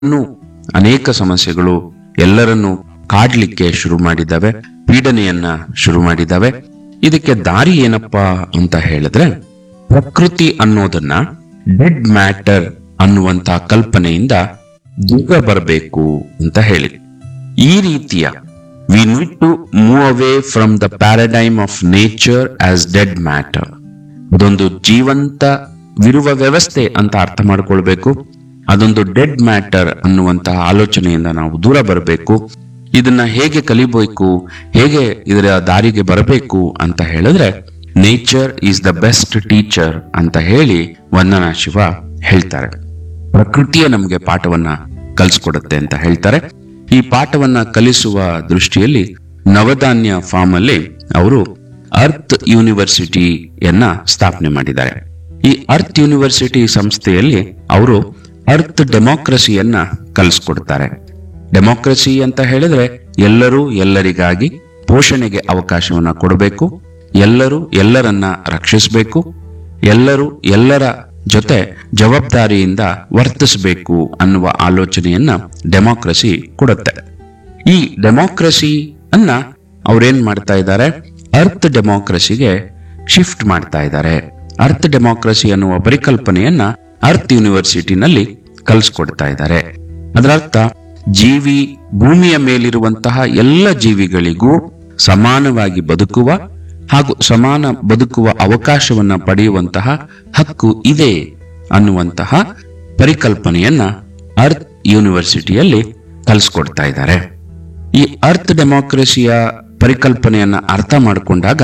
ಇನ್ನು ಅನೇಕ ಸಮಸ್ಯೆಗಳು ಎಲ್ಲರನ್ನು ಕಾಡ್ಲಿಕ್ಕೆ ಶುರು ಮಾಡಿದ್ದಾವೆ ಪೀಡನೆಯನ್ನ ಶುರು ಮಾಡಿದ್ದಾವೆ ಇದಕ್ಕೆ ದಾರಿ ಏನಪ್ಪಾ ಅಂತ ಹೇಳಿದ್ರೆ ಪ್ರಕೃತಿ ಅನ್ನೋದನ್ನ ಡೆಡ್ ಮ್ಯಾಟರ್ ಅನ್ನುವಂತ ಕಲ್ಪನೆಯಿಂದ ದೂರ ಬರಬೇಕು ಅಂತ ಹೇಳಿ ಈ ರೀತಿಯ we need to move away from the paradigm of nature as dead matter ಅದೊಂದು ಜೀವಂತ ವಿರುವ ವ್ಯವಸ್ಥೆ ಅಂತ ಅರ್ಥ ಮಾಡ್ಕೊಳ್ಬೇಕು ಅದೊಂದು ಡೆಡ್ ಮ್ಯಾಟರ್ ಅನ್ನುವಂತಹ ಆಲೋಚನೆಯಿಂದ ನಾವು ದೂರ ಬರಬೇಕು ಇದನ್ನ ಹೇಗೆ ಕಲಿಬೇಕು ಹೇಗೆ ಇದರ ದಾರಿಗೆ ಬರಬೇಕು ಅಂತ ಹೇಳಿದ್ರೆ nature is the best teacher ಅಂತ ಹೇಳಿ ವಂದನಾ ಶಿವ ಹೇಳ್ತಾರೆ ಪ್ರಕೃತಿಯೇ ನಮಗೆ ಪಾಠವನ್ನ ಕಲಿಸ್ಕೊಡುತ್ತೆ ಅಂತ ಹೇಳ್ತಾರೆ ಈ ಪಾಠವನ್ನ ಕಲಿಸುವ ದೃಷ್ಟಿಯಲ್ಲಿ ನವಧಾನ್ಯ ಫಾರ್ಮ್ ಅಲ್ಲಿ ಅವರು ಅರ್ತ್ ಯೂನಿವರ್ಸಿಟಿಯನ್ನ ಸ್ಥಾಪನೆ ಮಾಡಿದ್ದಾರೆ ಈ ಅರ್ತ್ ಯೂನಿವರ್ಸಿಟಿ ಸಂಸ್ಥೆಯಲ್ಲಿ ಅವರು ಅರ್ತ್ ಡೆಮೋಕ್ರಸಿಯನ್ನ ಕಲಿಸ್ಕೊಡ್ತಾರೆ ಡೆಮೋಕ್ರಸಿ ಅಂತ ಹೇಳಿದ್ರೆ ಎಲ್ಲರೂ ಎಲ್ಲರಿಗಾಗಿ ಪೋಷಣೆಗೆ ಅವಕಾಶವನ್ನ ಕೊಡಬೇಕು ಎಲ್ಲರೂ ಎಲ್ಲರನ್ನ ರಕ್ಷಿಸಬೇಕು ಎಲ್ಲರೂ ಎಲ್ಲರ ಜೊತೆ ಜವಾಬ್ದಾರಿಯಿಂದ ವರ್ತಿಸಬೇಕು ಅನ್ನುವ ಆಲೋಚನೆಯನ್ನ ಡೆಮೋಕ್ರಸಿ ಕೊಡುತ್ತೆ ಈ ಡೆಮೋಕ್ರಸಿ ಅನ್ನ ಅವ್ರೇನ್ ಮಾಡ್ತಾ ಇದ್ದಾರೆ ಅರ್ತ್ ಡೆಮೋಕ್ರಸಿಗೆ ಶಿಫ್ಟ್ ಮಾಡ್ತಾ ಇದ್ದಾರೆ ಅರ್ತ್ ಡೆಮೋಕ್ರಸಿ ಅನ್ನುವ ಪರಿಕಲ್ಪನೆಯನ್ನ ಅರ್ತ್ ಯೂನಿವರ್ಸಿಟಿನಲ್ಲಿ ಕಲಿಸ್ಕೊಡ್ತಾ ಇದ್ದಾರೆ ಅದರರ್ಥ ಜೀವಿ ಭೂಮಿಯ ಮೇಲಿರುವಂತಹ ಎಲ್ಲ ಜೀವಿಗಳಿಗೂ ಸಮಾನವಾಗಿ ಬದುಕುವ ಹಾಗೂ ಸಮಾನ ಬದುಕುವ ಅವಕಾಶವನ್ನ ಪಡೆಯುವಂತಹ ಹಕ್ಕು ಇದೆ ಅನ್ನುವಂತಹ ಪರಿಕಲ್ಪನೆಯನ್ನ ಅರ್ತ್ ಯೂನಿವರ್ಸಿಟಿಯಲ್ಲಿ ಕಲಿಸ್ಕೊಡ್ತಾ ಇದ್ದಾರೆ ಈ ಅರ್ತ್ ಡೆಮೋಕ್ರಸಿಯ ಪರಿಕಲ್ಪನೆಯನ್ನ ಅರ್ಥ ಮಾಡಿಕೊಂಡಾಗ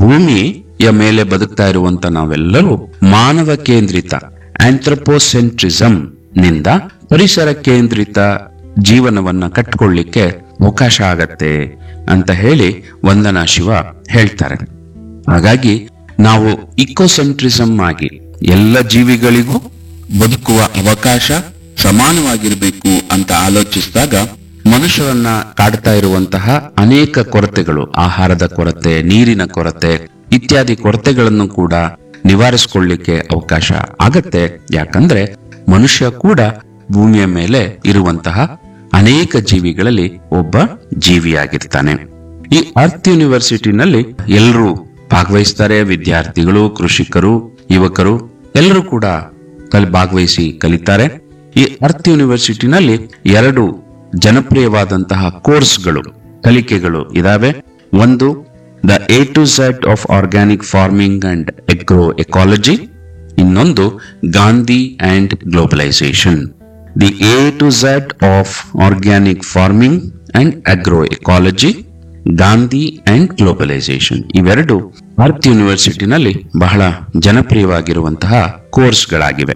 ಭೂಮಿಯ ಮೇಲೆ ಬದುಕ್ತಾ ಇರುವಂತ ನಾವೆಲ್ಲರೂ ಮಾನವ ಕೇಂದ್ರಿತ ಆಂಥ್ರಪೋಸೆಂಟ್ರಿಸಂ ನಿಂದ ಪರಿಸರ ಕೇಂದ್ರಿತ ಜೀವನವನ್ನ ಕಟ್ಕೊಳ್ಳಿಕ್ಕೆ ಅವಕಾಶ ಆಗತ್ತೆ ಅಂತ ಹೇಳಿ ವಂದನಾ ಶಿವ ಹೇಳ್ತಾರೆ ಹಾಗಾಗಿ ನಾವು ಇಕೋಸೆಂಟ್ರಿಸಂ ಆಗಿ ಎಲ್ಲ ಜೀವಿಗಳಿಗೂ ಬದುಕುವ ಅವಕಾಶ ಸಮಾನವಾಗಿರಬೇಕು ಅಂತ ಆಲೋಚಿಸಿದಾಗ ಮನುಷ್ಯರನ್ನ ಕಾಡ್ತಾ ಇರುವಂತಹ ಅನೇಕ ಕೊರತೆಗಳು ಆಹಾರದ ಕೊರತೆ ನೀರಿನ ಕೊರತೆ ಇತ್ಯಾದಿ ಕೊರತೆಗಳನ್ನು ಕೂಡ ನಿವಾರಿಸಿಕೊಳ್ಳಿಕ್ಕೆ ಅವಕಾಶ ಆಗತ್ತೆ ಯಾಕಂದ್ರೆ ಮನುಷ್ಯ ಕೂಡ ಭೂಮಿಯ ಮೇಲೆ ಇರುವಂತಹ ಅನೇಕ ಜೀವಿಗಳಲ್ಲಿ ಒಬ್ಬ ಜೀವಿಯಾಗಿರ್ತಾನೆ ಈ ಅರ್ತ್ ಯೂನಿವರ್ಸಿಟಿನಲ್ಲಿ ಎಲ್ಲರೂ ಭಾಗವಹಿಸ್ತಾರೆ ವಿದ್ಯಾರ್ಥಿಗಳು ಕೃಷಿಕರು ಯುವಕರು ಎಲ್ಲರೂ ಕೂಡ ಕಲ್ ಭಾಗವಹಿಸಿ ಕಲಿತಾರೆ ಈ ಅರ್ತ್ ಯೂನಿವರ್ಸಿಟಿನಲ್ಲಿ ಎರಡು ಜನಪ್ರಿಯವಾದಂತಹ ಕೋರ್ಸ್ಗಳು ಕಲಿಕೆಗಳು ಇದಾವೆ ಒಂದು the A to Z of organic farming and agro ecology ಇನ್ನೊಂದು Gandhi and globalisation the A to Z of organic farming and agro ecology Gandhi and globalisation ಇವೆರಡು ಅರ್ತ್ ಯೂನಿವರ್ಸಿಟಿನಲ್ಲಿ ಬಹಳ ಜನಪ್ರಿಯವಾಗಿರುವಂತಹ ಕೋರ್ಸ್ಗಳಾಗಿವೆ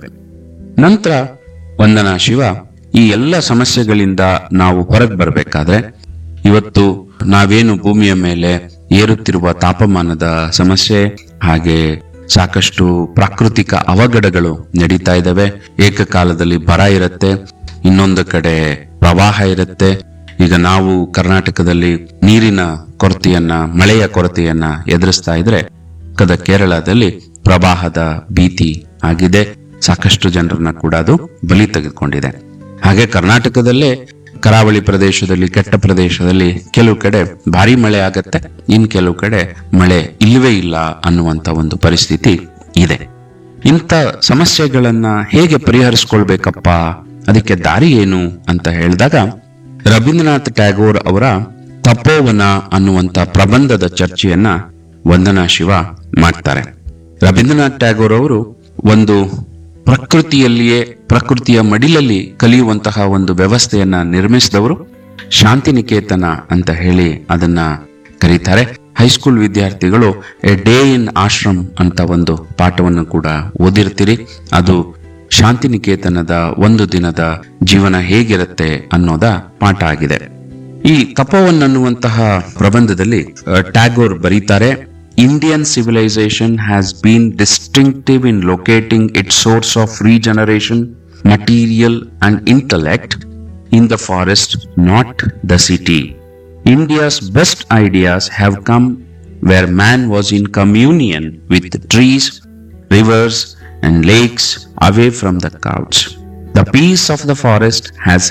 ನಂತರ ವಂದನಾ ಶಿವ ಈ ಎಲ್ಲ ಸಮಸ್ಯೆಗಳಿಂದ ನಾವು ಹೊರಗೆ ಬರಬೇಕಾದ್ರೆ ಇವತ್ತು ನಾವೇನು ಭೂಮಿಯ ಮೇಲೆ ಏರುತ್ತಿರುವ ತಾಪಮಾನದ ಸಮಸ್ಯೆ ಹಾಗೆ ಸಾಕಷ್ಟು ಪ್ರಾಕೃತಿಕ ಅವಘಡಗಳು ನಡೀತಾ ಇದ್ದಾವೆ ಏಕಕಾಲದಲ್ಲಿ ಬರ ಇರುತ್ತೆ ಇನ್ನೊಂದು ಕಡೆ ಪ್ರವಾಹ ಇರುತ್ತೆ ಈಗ ನಾವು ಕರ್ನಾಟಕದಲ್ಲಿ ನೀರಿನ ಕೊರತೆಯನ್ನ ಮಳೆಯ ಕೊರತೆಯನ್ನ ಎದುರಿಸ್ತಾ ಇದ್ರೆ ಪಕ್ಕದ ಕೇರಳದಲ್ಲಿ ಪ್ರವಾಹದ ಭೀತಿ ಆಗಿದೆ ಸಾಕಷ್ಟು ಜನರನ್ನ ಕೂಡ ಅದು ಬಲಿ ತೆಗೆದುಕೊಂಡಿದೆ ಹಾಗೆ ಕರ್ನಾಟಕದಲ್ಲೇ ಕರಾವಳಿ ಪ್ರದೇಶದಲ್ಲಿ ಕೆಟ್ಟ ಪ್ರದೇಶದಲ್ಲಿ ಕೆಲವು ಕಡೆ ಭಾರಿ ಮಳೆ ಆಗತ್ತೆ ಇನ್ ಕೆಲವು ಕಡೆ ಮಳೆ ಇಲ್ಲವೇ ಇಲ್ಲ ಅನ್ನುವಂತ ಒಂದು ಪರಿಸ್ಥಿತಿ ಇದೆ ಇಂಥ ಸಮಸ್ಯೆಗಳನ್ನ ಹೇಗೆ ಪರಿಹರಿಸ್ಕೊಳ್ಬೇಕಪ್ಪ ಅದಕ್ಕೆ ದಾರಿ ಏನು ಅಂತ ಹೇಳಿದಾಗ ರವೀಂದ್ರನಾಥ್ ಟ್ಯಾಗೋರ್ ಅವರ ತಪೋವನ ಅನ್ನುವಂತ ಪ್ರಬಂಧದ ಚರ್ಚೆಯನ್ನ ವಂದನಾ ಶಿವ ಮಾಡ್ತಾರೆ ರವೀಂದ್ರನಾಥ್ ಟ್ಯಾಗೋರ್ ಅವರು ಒಂದು ಪ್ರಕೃತಿಯಲ್ಲಿಯೇ ಪ್ರಕೃತಿಯ ಮಡಿಲಲ್ಲಿ ಕಲಿಯುವಂತಹ ಒಂದು ವ್ಯವಸ್ಥೆಯನ್ನ ನಿರ್ಮಿಸಿದವರು ಶಾಂತಿನಿಕೇತನ ಅಂತ ಹೇಳಿ ಅದನ್ನ ಕರೀತಾರೆ ಹೈಸ್ಕೂಲ್ ವಿದ್ಯಾರ್ಥಿಗಳು ಎ ಡೇ ಇನ್ ಆಶ್ರಮ್ ಅಂತ ಒಂದು ಪಾಠವನ್ನು ಕೂಡ ಓದಿರ್ತೀರಿ ಅದು ಶಾಂತಿನಿಕೇತನದ ಒಂದು ದಿನದ ಜೀವನ ಹೇಗಿರುತ್ತೆ ಅನ್ನೋದ ಪಾಠ ಆಗಿದೆ ಈ ತಪೋವನ್ ಅನ್ನುವಂತಹ ಪ್ರಬಂಧದಲ್ಲಿ ಅ, ಟ್ಯಾಗೋರ್ ಬರೀತಾರೆ Indian civilisation has been distinctive in locating it source of regeneration material and intellect in the forest, not the city. India's best ideas have come where man was in communion with trees, rivers, and lakes away from the crowds. The peace of the forest has